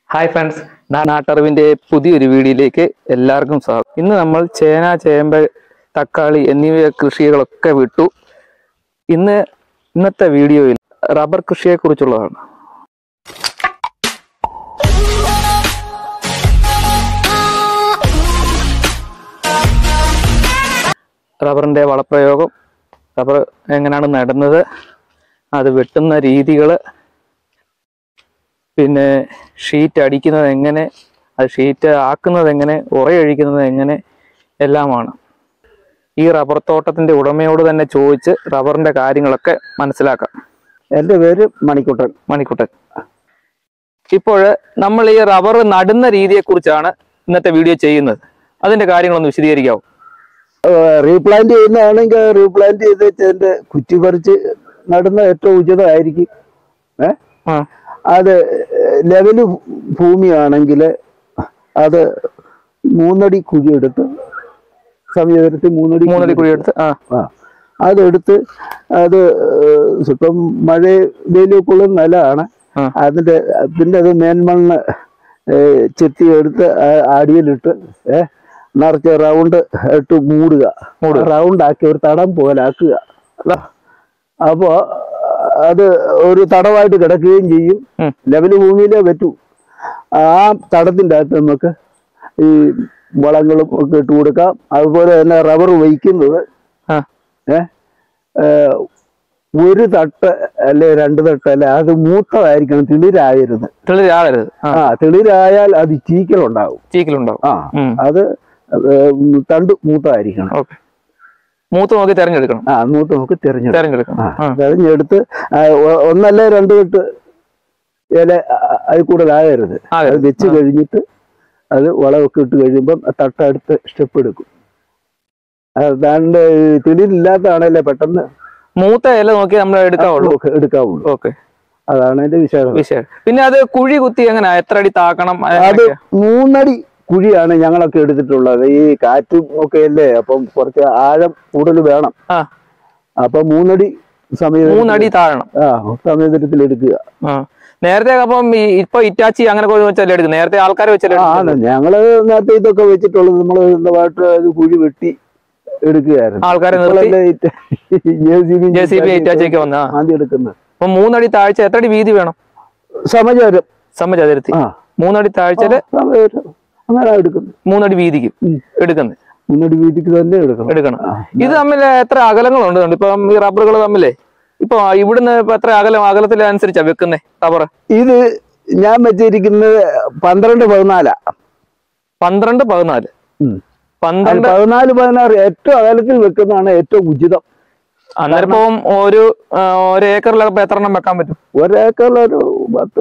Hi friends നാട്ടറിവിന്റെ പുതിയൊരു വീഡിയോയിലേക്ക് എല്ലാവർക്കും സ്വാഗതം ഇന്ന് നമ്മൾ ചേന ചേമ്പ് തക്കാളി എന്നിവ കൃഷികളൊക്കെ വിട്ടു ഇന്ന് ഇന്നത്തെ വീഡിയോയിൽ റബ്ബർ കൃഷിയെ കുറിച്ചുള്ളതാണ് റബ്ബറിന്റെ വളപ്രയോഗം റബ്ബർ എങ്ങനെയാണ് നടുന്നത് അത് വെട്ടുന്ന രീതികൾ പിന്നെ ഷീറ്റ് അടിക്കുന്നത് എങ്ങനെ അത് ഷീറ്റ് ആക്കുന്നത് എങ്ങനെ ഉറയൊഴിക്കുന്നത് എങ്ങനെ എല്ലാമാണ് ഈ റബ്ബർ തോട്ടത്തിന്റെ ഉടമയോട് തന്നെ ചോദിച്ച് റബ്ബറിന്റെ കാര്യങ്ങളൊക്കെ മനസ്സിലാക്കാം എൻ്റെ പേര് മണിക്കുട്ടൻ മണിക്കുട്ടൻ ഇപ്പോൾ നമ്മൾ ഈ റബ്ബർ നടുന്ന രീതിയെ കുറിച്ചാണ് ഇന്നത്തെ വീഡിയോ ചെയ്യുന്നത് അതിന്റെ കാര്യങ്ങളൊന്ന് വിശദീകരിക്കാവോ റീപ്ലാന്റ് ചെയ്യുന്നതാണെങ്കിൽ റീപ്ലാന്റ് ചെയ്ത് അതിന്റെ കുറ്റി പറിച്ച് നടുന്ന ഏറ്റവും ഉചിതമായിരിക്കും ഏ ആ അത് ലെവല് ഭൂമിയാണെങ്കിൽ അത് മൂന്നടി കുഴി എടുത്ത് സംയോജനത്തിൽ മൂന്നടി മൂന്നടി കുഴി എടുത്ത് ആ ആ അതെടുത്ത് അത് ഏഹ്, ഇപ്പം മഴ വെയിലൊക്കെയുള്ള നിലമാണ് ആ. അതിന്റെ പിന്നെ അത് മേന്മണ്ണ് ഏഹ്, ചെത്തി എടുത്ത് ആ- അടിയിലിട്ട് ഏ നിറച്ച് റൗണ്ട് ഇട്ട് മൂടുക റൗണ്ട് ആക്കി ഒരു തടം പോലെ ആക്കുക അതാ. അപ്പോ അത് ഒരു തടമായിട്ട് കിടക്കുകയും ചെയ്യും ഉം. ലെവല് ഭൂമിയിലേ പറ്റൂ ആ തടത്തിന്റെ അകത്ത് നമുക്ക് ഈ വളങ്ങളും ഒക്കെ ഇട്ട് കൊടുക്കാം അതുപോലെ തന്നെ റബ്ബർ വയ്ക്കുന്നത് ആ ഏ ഏഹ് ഒരു തട്ട് അല്ലെ രണ്ട് തട്ട് അല്ലെ അത് മൂത്തതായിരിക്കണം തിളിരാകരുത് തെളിരാകരുത് ആ ആ തിളിരായാൽ അത് ചീക്കലുണ്ടാവും ചീക്കലുണ്ടാവും ആ ഉം. അത് ഏഹ് തണ്ട് മൂത്തതായിരിക്കണം ഓക്കെ മൂത്ത് നോക്കി തെരഞ്ഞെടുക്കണം ആ മൂത്ത് നമുക്ക് തിരഞ്ഞെടുക്കാം തെരഞ്ഞെടുക്കണം ആ, ആ തിരഞ്ഞെടുത്ത് ആ, ഒ- ഒന്നല്ലേ രണ്ട് കെട്ട് ഇല അ- അതിൽ കൂടുതലാകരുത് അത് ആകരുത്. വെച്ച് കഴിഞ്ഞിട്ട് അത് വളമൊക്കെ ഇട്ട് കഴിയുമ്പം ആ തട്ടടുത്ത് സ്റ്റെപ്പ് എടുക്കും അതാണ്ട് തിളിരില്ലാത്തതാണല്ലേ പെട്ടെന്ന് മൂത്ത ഇല നോക്കി നമ്മൾ എടുക്കാവുള്ളൂ ഒക്കെ എടുക്കാവുള്ളൂ ഓക്കെ അതാണ് അതിന്റെ വിശേഷം വിഷയം പിന്നെ അത് കുഴി കുത്തി എങ്ങനെ എത്ര അടി താക്കണം അത് അങ്ങനെയൊക്കെയാ? മൂന്നടി കുഴിയാണ് ഞങ്ങളൊക്കെ എടുത്തിട്ടുള്ളത് ഈ കാറ്റും ഒക്കെ അല്ലേ അപ്പം കുറച്ച് ആഴം കൂടുതൽ വേണം ആ അപ്പൊ മൂന്നടി സമയം മൂന്നടി താഴണം ആ സമയത്തിൽ എടുക്കുക ആ നേരത്തെ അപ്പം ഈ ഇപ്പൊ ഇറ്റാച്ചി അങ്ങനെ കൊണ്ട് വെച്ചല്ലേ എടുക്കും നേരത്തെ ആൾക്കാരെ വെച്ചല്ലേ ആ, ആണ് ഞങ്ങള് നേരത്തെ ഇതൊക്കെ വെച്ചിട്ടുള്ളത് നമ്മള് സ്വന്തമായിട്ട് അത് കുഴി വെട്ടി എടുക്കുകയായിരുന്നു ആൾക്കാരെ നിർത്തി ജെ സി ബി ഇറ്റാച്ചിയൊക്കെ വന്ന ആദ്യം എടുക്കുന്നത് അപ്പൊ മൂന്നടി താഴ്ച എത്ര അടി വീതി വേണം സമചാരം സമചതുരത്തി ആ മൂന്നടി താഴ്ചയില് സമചാരം അങ്ങനെ എടുക്കുന്നു മൂന്നടി വീതിക്കും ഉം. എടുക്കുന്നത് മുന്നടി വീതിക്ക് തന്നെ എടുക്കണം എടുക്കണം ആ. ഇത് തമ്മിൽ എത്ര അകലങ്ങളുണ്ട് ഇപ്പം ഈ റബ്ബറുകൾ തമ്മിലേ ഇപ്പൊ ഇവിടുന്ന് ഇപ്പൊ എത്ര അകലം അകലത്തിനനുസരിച്ചാ വെക്കുന്നേ റബ്ബർ ഇത് ഞാൻ വെച്ചിരിക്കുന്നത് പന്ത്രണ്ട് പതിനാലാ പന്ത്രണ്ട് പതിനാല് ഉം. അത് പന്ത്രണ്ട് പതിനാല് പതിനാറ് ഏറ്റവും അകലത്തിൽ വെക്കുന്നതാണ് ഏറ്റവും ഉചിതം അന്നേരം ഇപ്പം ഒരു ആ, ഒരു ഏക്കറിലൊക്കെ ഇപ്പൊ എത്ര എണ്ണം വെക്കാൻ പറ്റും ഒരേക്കറിലൊരു പത്ത്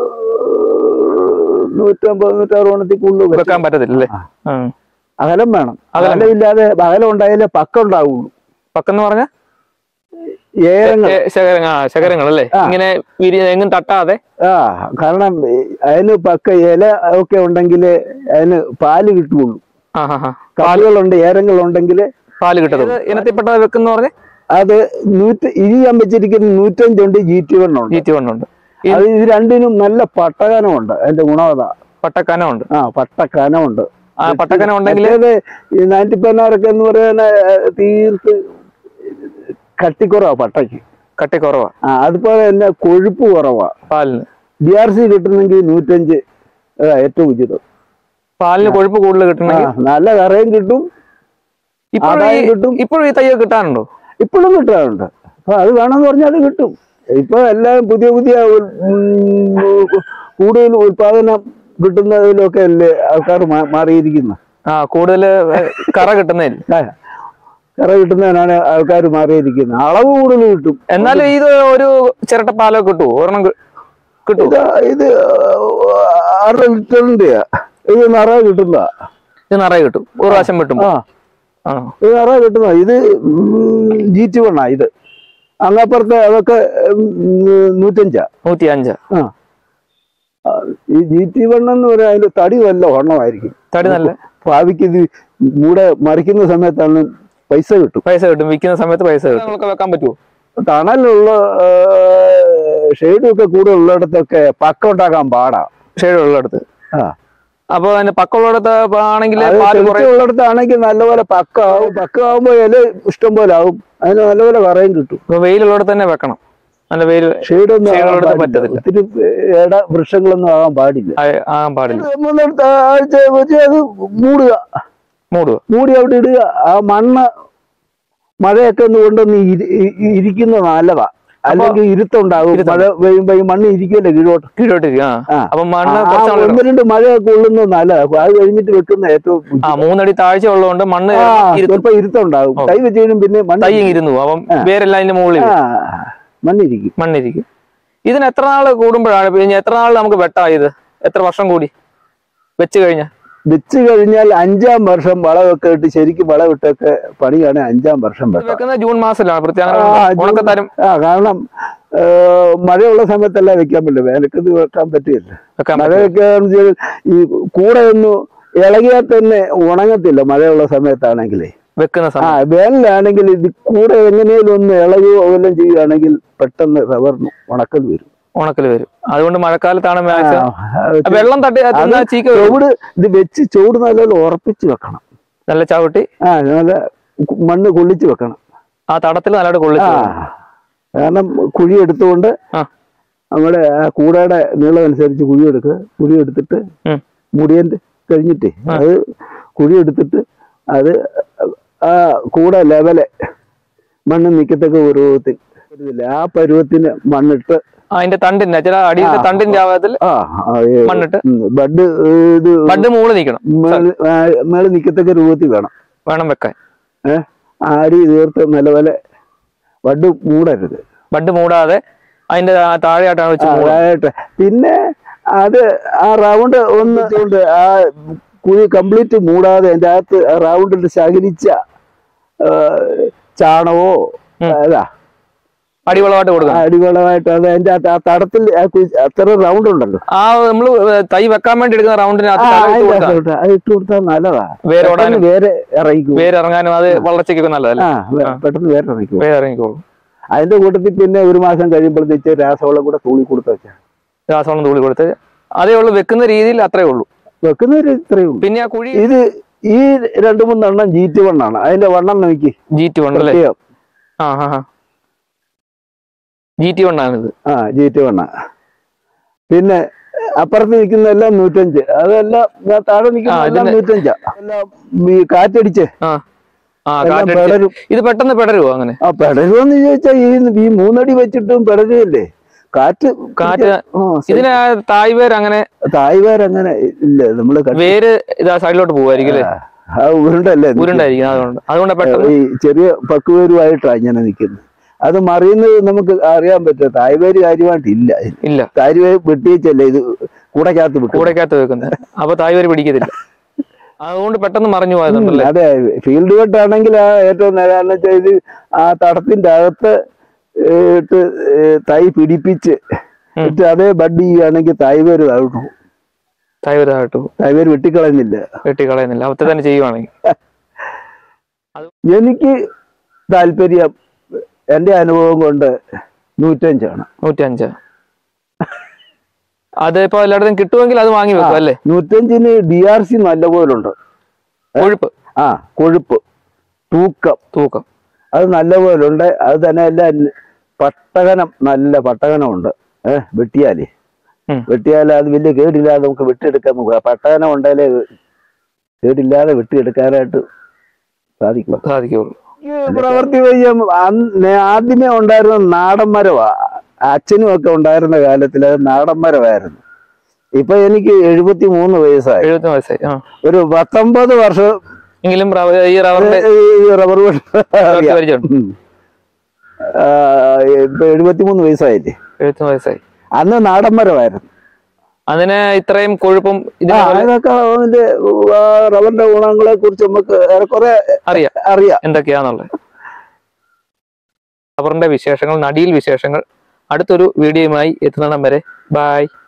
നൂറ്റമ്പത് നൂറ്ററുപണത്തിൽ കൂടുതൽ വെക്കാം. വെക്കാൻ പറ്റത്തില്ലല്ലേ ആ. അകലം വേണം അകലം അകലമില്ലാതെ അകലം ഉണ്ടായാലേ പക്കം ഉണ്ടാവുള്ളൂ പക്കെന്ന് പറഞ്ഞ ഏരങ്ങൾ ശകരങ്ങൾ ആ ശകരങ്ങൾ അല്ലേ ആ. ഇങ്ങനെ വിരി എങ്ങും തട്ടാതെ ആ കാരണം ഈ അതിന് പക്ക ഇല ഒക്കെ ഉണ്ടെങ്കിൽ അതിന് പാല് കിട്ടുള്ളൂ ആ ഹാ ഹാ കല്ലുകളുണ്ട് ഏരങ്ങളുണ്ടെങ്കിൽ പാല് കിട്ടത്തുള്ളൂ ഇനത്തിൽപ്പെട്ടത് വെക്കുന്ന പറഞ്ഞ് അത് നൂറ്റി ഇനി ഞാൻ വെച്ചിരിക്കുന്ന നൂറ്റഞ്ചുണ്ട് ജി ടി വണ്ണുണ്ട് ജീറ്റി വണ്ണുണ്ട് ഈ അത് ഇത് രണ്ടിനും നല്ല പട്ടകനമുണ്ട് അതിന്റെ ഗുണമതാ പട്ടക്കനമുണ്ട് ആ പട്ടക്കനമുണ്ട് ആ പട്ടക്കനം ഉണ്ടെങ്കിൽ മറ്റേത് ഈ നാനൂറ്റി പതിനാറൊക്കെ എന്ന് പറയുന്ന തീർത്ത് കട്ടിക്കുറവാ പട്ടയ്ക്ക് കട്ടി കുറവാ ആ അതുപോലെ തന്നെ കൊഴുപ്പ് കുറവാ പാലിന് ബി ആർ സി കിട്ടണമെങ്കിൽ നൂറ്റഞ്ച് അതാ ഏറ്റവും ഉചിതം പാലിന് കൊഴുപ്പ് കൂടുതൽ ആ, കിട്ടണമെങ്കിൽ നല്ല കറയും കിട്ടും ഇപ്പോഴും ആദായം ഈ- കിട്ടും. ഇപ്പോഴും ഈ തയ്യ കിട്ടാനുണ്ടോ ഇപ്പോഴും കിട്ടാറുണ്ട് അപ്പൊ അത് വേണമെന്ന് പറഞ്ഞാൽ അത് കിട്ടും ഇപ്പൊ എല്ലാം പുതിയ പുതിയ ഉൽ- ഉം, കൂടുതൽ ഉൽപാദനം കിട്ടുന്നതിലൊക്കെ അല്ലേ ആൾക്കാർ മാ- മാറിയിരിക്കുന്നത് ആ കൂടുതൽ കറ കിട്ടുന്നതിൽ ആ, കറ കിട്ടുന്നതിനാണ് ആൾക്കാർ മാറിയിരിക്കുന്നത് അളവ് കൂടുതൽ കിട്ടും എന്നാലും ഇത് ഒരു ചിരട്ട പാലോ കിട്ടുമോ ഒരെണ്ണം കി- കിട്ടുമോ ഇത് ഇത് ആറ് ലിറ്ററിന്റെ ഇത് നിറയെ കിട്ടുന്ന ഇത് നിറയെ കിട്ടും ഒരു പ്രാവശ്യം കിട്ടുമ്പോ ആ ആ ഇത് നിറയെ കിട്ടുന്ന ഇത് ജി ടി വണ്ണാ ഇത് അങ്ങപ്പുറത്തെ അതൊക്കെ ഉം, നൂറ്റഞ്ചാ നൂറ്റി അഞ്ചാ ആ ആ, ഈ ജി ടി വൺ എന്ന് പറയാൻ അതിന്റെ തടി വല്ല ഒരെണ്ണമായിരിക്കും തടി നല്ല ഭാവിക്ക് ഇത് കൂടെ മറിക്കുന്ന സമയത്താണ് പൈസ കിട്ടും പൈസ കിട്ടും വിൽക്കുന്ന സമയത്ത് പൈസ കിട്ടും നമുക്ക് വെക്കാൻ പറ്റുമോ തണലുള്ള ഷെയ്ഡും ഒക്കെ കൂടുതൽ ഉള്ളിടത്തൊക്കെ പക്ക ഉണ്ടാക്കാൻ പാടാ ഷെയ്ഡ് ഉള്ളിടത്ത് ആ അപ്പൊ അതിന്റെ പക്കമുള്ളിടത്ത് ആണെങ്കിൽ അത് പാല് കുറേ തെളിച്ചുള്ളിടത്താണെങ്കിൽ നല്ലപോലെ പക്കാവും പക്കാവുമ്പോ ഇല ഇഷ്ടം പോലെ ആവും അതിന് നല്ലപോലെ കറയും കിട്ടും ഇപ്പൊ വെയിലുള്ളിടത്ത് തന്നെ വെക്കണം നല്ല വെയിൽ ഷെയ്ഡൊന്നും Shade ആവാൻ ഉള്ളിടത്ത് പാടില്ല. പറ്റത്തില്ല. ഒത്തിരി ഇട വൃക്ഷങ്ങളൊന്നും ആകാൻ പാടില്ല ആകാൻ പാടില്ല മൂന്നിടത്ത് ആഴ്ച വെച്ച് അത് മൂടുക മൂടുക മൂടി അവിടെ ഇടുക ആ മണ്ണ് മഴയൊക്കെ ഒന്ന് കൊണ്ടൊന്ന് ഇരി- ഇ- ഇ- ഇരിക്കുന്നത് നല്ലതാ അല്ലെങ്കിൽ ഇരുത്തുണ്ടാകും ഇരുത്തുണ്ട്. മഴ പെയ്യുമ്പോ ഈ മണ്ണ് ഇരിക്കുമല്ലോ കീഴോട്ട് കീഴോട്ടിരിക്കും ആ ആ. അപ്പൊ മണ്ണ് ആ, കുറച്ച് നാൾ ഒന്ന് രണ്ട് മഴയൊക്കെ കൊള്ളുന്നത് നല്ലതാ അത് കഴിഞ്ഞിട്ട് വെക്കുന്ന ഏറ്റവും ബുദ്ധി. ആ മൂന്നടി താഴ്ച ഉള്ളതുകൊണ്ട് മണ്ണ് ആ ഇരുത്തും. ചിലപ്പോ ഇരുത്തുണ്ടാകും ഓ. കൈ വെച്ച് കഴിയും പിന്നെ മണ്ണ് തൈ ഇരുന്നു അപ്പം വേരെല്ലാം അതിന്റെ മുകളിൽ ആ മണ്ണിരിക്കും മണ്ണിരിക്കും ഇതിന് എത്ര നാള് കൂടുമ്പോഴാണ് പിന്നെ എത്ര നാൾ നമുക്ക് വെട്ടാം ഇത് എത്ര വർഷം കൂടി വെച്ച് കഴിഞ്ഞാൽ വെച്ച് കഴിഞ്ഞാൽ അഞ്ചാം വർഷം വളമൊക്കെ ഇട്ട് ശരിക്കും വളമിട്ടൊക്കെ പണിയാണ് അഞ്ചാം വർഷം വെട്ടാം വെക്കുന്നത് ജൂൺ മാസത്തിലാണ് പ്രത്യേക ആ, ജൂൺ- ഉണക്കത്തരും ആ കാരണം ഏ, മഴയുള്ള സമയത്തല്ല വെക്കാൻ പറ്റില്ല വേനൽക്കത് വെക്കാൻ പറ്റില്ല വെക്കാൻ മഴ പറ്റും. വെക്കാൻ കൂടെ ഒന്ന് ഇളകിയാൽ തന്നെ ഉണങ്ങത്തില്ല മഴയുള്ള സമയത്താണെങ്കിലേ വെക്കുന്ന ആ സമയം വേനലാണെങ്കിൽ ഇത് കൂടെ എങ്ങനെയും ഒന്ന് ഇളകുകയോ വല്ലതും ചെയ്യുകയാണെങ്കിൽ പെട്ടെന്ന് റബ്ബറിന് ഉണക്കൽ വരും ഉണക്കൽ വരും അതുകൊണ്ട് മഴക്കാലത്താണ് മാക്സിമം ആ, അത് വെള്ളം തട്ടി തിന്നാ ചീക്ക വരും. ചുവട് ഇത് വെച്ച് ചുവട് നല്ലപോലെ ഉറപ്പിച്ച് വെക്കണം നല്ല ചവിട്ടി ആ നല്ല മണ്ണ് കൊള്ളിച്ച് വെക്കണം ആ തടത്തിൽ നല്ലതായിട്ട് ആ കൊള്ളിച്ചു കാരണം കുഴി എടുത്തുകൊണ്ട് ആ. നമ്മുടെ ആ കൂടയുടെ നീളം അനുസരിച്ച് കുഴി എടുക്കുക കുഴി എടുത്തിട്ട് ഉം. മുടിയന്റെ കഴിഞ്ഞിട്ടേ ആ. അത് കുഴി എടുത്തിട്ട് അത് ആ കൂടെ ലെവല് മണ്ണ് നിൽക്കത്തക്ക പരുവത്തിൽ ഇതില്ലേ, ആ പരുവത്തിന് മണ്ണിട്ട് അതിന്റെ തണ്ടിന്റെ ചില അടിയിലത്തെ ആ. തണ്ടിന്റെ ആവാത്തിൽ ആ ആ, ഏ, മണ്ണിട്ട് ഉം, ബഡ് ഇത് ബഡ് മുകളിൽ നിൽക്കണം മേള് ആ, മേള് നിൽക്കത്തക്ക രൂപത്തിൽ വേണം വേണം വെക്കാൻ ഏഹ് ആടി തീർത്ത് നല്ലപോലെ ബഡ് മൂടരുത് ബഡ് മൂടാതെ അതിന്റെ ആ താഴെയായിട്ടാണ് വെച്ച് ആ, മൂടുന്നത്. അതായിട്ട് പിന്നെ അത് ആ റൗണ്ട് ഒന്ന് കൊണ്ട് ആ കുഴി കംപ്ലീറ്റ് മൂടാതെ അതിന്റെ അകത്ത് ആ റൗണ്ടിൽ ശേഖരിച്ച ആ, ചാണകമോ ഉം. അതാ അടിവളമായിട്ട് കൊടുക്കണം അടിവളമായിട്ട് അത് അതിന്റെ അകത്ത് ആ തടത്തിൽ ആ കുഴി- അത്ര റൗണ്ട് ഉണ്ടല്ലോ ആ നമ്മള് തൈ വെക്കാൻ വേണ്ടി എടുക്കുന്ന ആ, റൗണ്ടിനകത്ത് അതിന്റെ ഇട്ട് കൊടുക്കാം. അകത്തോട്ട് അത് ഇട്ട് കൊടുത്താൽ നല്ലതാ വേരോടാനും പെട്ടെന്ന് വേറെ ഇറങ്ങിക്കും വേരിറങ്ങാനും അത് വളർച്ചയ്ക്കൊക്കെ നല്ലതല്ലേ ആ വേ- പെട്ടെന്ന് വേറെ ഇറങ്ങിക്കും വേരിറങ്ങിക്കോളും അതിന്റെ കൂട്ടത്തിൽ പിന്നെ ഒരു മാസം കഴിയുമ്പോഴത്തേക്ക് രാസവളം കൂടെ തൂളി കൊടുത്തു വെച്ചാൽ രാസവളം തൂളി കൊടുത്ത് അതേ ഉള്ളൂ വെക്കുന്ന രീതിയിൽ അത്രേ ഉള്ളൂ വെക്കുന്നവര് ഇത്രയേ ഉള്ളൂ പിന്നെ ആ കുഴി ഇത് ഈ രണ്ടു മൂന്നെണ്ണം ജീറ്റ് വണ്ണാണ് അതിന്റെ വണ്ണം നോക്കി ജി ടി വൺ അല്ലേ പ്രത്യേകം ആ ആ ആ ജി ടി വൺ ആണിത് ആ ജീറ്റ് വണ്ണ പിന്നെ അപ്പുറത്ത് നിൽക്കുന്നതെല്ലാം നൂറ്റഞ്ച് അതെല്ലാം ഞാൻ താഴെ നിൽക്കുന്ന എല്ലാം ഇതിന്റെ- നൂറ്റഞ്ചാ എല്ലാം ഈ കാറ്റടിച്ച് ആ ആ എല്ലാം കാറ്റടിച്ച് പെടരും ഇത് പെട്ടെന്ന് പെടരുവോ അങ്ങനെ ആ പെടരുമെന്ന് ചോദിച്ചാൽ ഈ ഈ മൂന്നടി വെച്ചിട്ടും പെടരുകയല്ലേ കാറ്റ് കാറ്റ് ആ, ശരി. ഇതിന് ആ തായ് വേര് അങ്ങനെ തായ്വാരങ്ങനെ ഇല്ല നമ്മള് കണ്ടി- വേര് ഇതാ സൈഡിലോട്ട് പോവായിരിക്കും അല്ലേ ആ ഉരുണ്ടല്ലേ നിൽക്കുന്നത്. ഉരുണ്ടായിരിക്കും അതുകൊണ്ട് അതുകൊണ്ട് പെട്ടെന്ന് ഈ ചെറിയ പക്കുവേരുമായിട്ടാണ് ഇങ്ങനെ നിൽക്കുന്നത് അത് മറിയുന്നത് നമുക്ക് അറിയാൻ പറ്റും തായ്വേര് കാര്യമായിട്ട് ഇല്ല ഇല്ല തായ്വേര് വെട്ടിയച്ചല്ലേ ഇത് കൂടക്കകത്ത് വിട്ടു കൂടെക്കകത്ത് വെക്കുന്നത് അപ്പൊ തായ് വേര് പിടിക്കത്തില്ല അതുകൊണ്ട് പെട്ടെന്ന് മറിഞ്ഞു പോയതുണ്ടല്ലേ അതെ ഫീൽഡ് വെട്ടാണെങ്കിൽ ആ ഏറ്റവും നേരാന്ന് വെച്ചാൽ ഇത് ആ തടത്തിന്റെ അകത്ത് ഏ, ഇട്ട് ഏ, തൈ പിടിപ്പിച്ച് ഉം. ഇട്ട് അതേ ബഡ് ചെയ്യുകയാണെങ്കിൽ തായ്വേര് താഴ്ന്നു തായ് വേര് താഴോട്ട് പോകും തായ്വേര് വെട്ടിക്കളയുന്നില്ല വെട്ടി കളയുന്നില്ല അവത്തെ തന്നെ ചെയ്യുവാണെങ്കിൽ എനിക്ക് താല്പര്യം എന്റെ അനുഭവം കൊണ്ട് നൂറ്റഞ്ചാണ് നൂറ്റഞ്ച് അത് ഇപ്പൊ എല്ലായിടത്തും കിട്ടുമെങ്കിൽ അത് വാങ്ങി വെക്കും അല്ലേ നൂറ്റഞ്ചിന് ഡി ആർ സി നല്ലപോലുണ്ട് കൊഴുപ്പ് ആ കൊഴുപ്പ് തൂക്കം തൂക്കം അത് നല്ലപോലുണ്ട് അത് തന്നെ അല്ല പട്ടകനം നല്ല പട്ടകനമുണ്ട് ഏഹ് വെട്ടിയാലേ ഉം. വെട്ടിയാൽ അത് വലിയ കേടില്ലാതെ നമുക്ക് വെട്ടിയെടുക്കാൻ നോക്കുക പട്ടകനം ഉണ്ടെങ്കിലേ കേടില്ലാതെ വെട്ടിയെടുക്കാനായിട്ട് സാധിക്കും സാധിക്കുള്ളൂ ഈ പ്രവൃത്തി വയ്യം അന്ന് ആദ്യമേ ഉണ്ടായിരുന്ന നാടൻ മരവാ അച്ഛനും ഒക്കെ ഉണ്ടായിരുന്ന കാലത്തിൽ അത് നാടൻ മരമായിരുന്നു ഇപ്പൊ എനിക്ക് എഴുപത്തി മൂന്ന് വയസ്സായി എഴുപത്തി വയസ്സായി ആ ഒരു പത്തൊമ്പത് വർഷം എങ്കിലും റബ്ബ- ഈ റബ്ബറിന്റെ ഈ റബ്ബർ വെട്ട് അറിയാം. പരിചയമുണ്ട് ഉം. ആ, ഇപ്പൊ എഴുപത്തിമൂന്ന് വയസ്സായില്ലേ എഴുപത്തി വയസ്സായി അന്ന് നാടൻ മരമായിരുന്നു അതിന് ഇത്രയും കൊഴുപ്പും ആ, ഇതിനെ അതൊക്കെ അതിന്റെ ആ, റബ്ബറിന്റെ ഗുണങ്ങളെ കുറിച്ച് നമുക്ക് ഏറെക്കുറെ അറിയാം അറിയാം എന്തൊക്കെയാന്നുള്ളത് റബ്ബറിന്റെ വിശേഷങ്ങൾ നടിയിൽ വിശേഷങ്ങൾ അടുത്തൊരു വീഡിയോയുമായി എത്തുന്നിടം വരെ ബായ്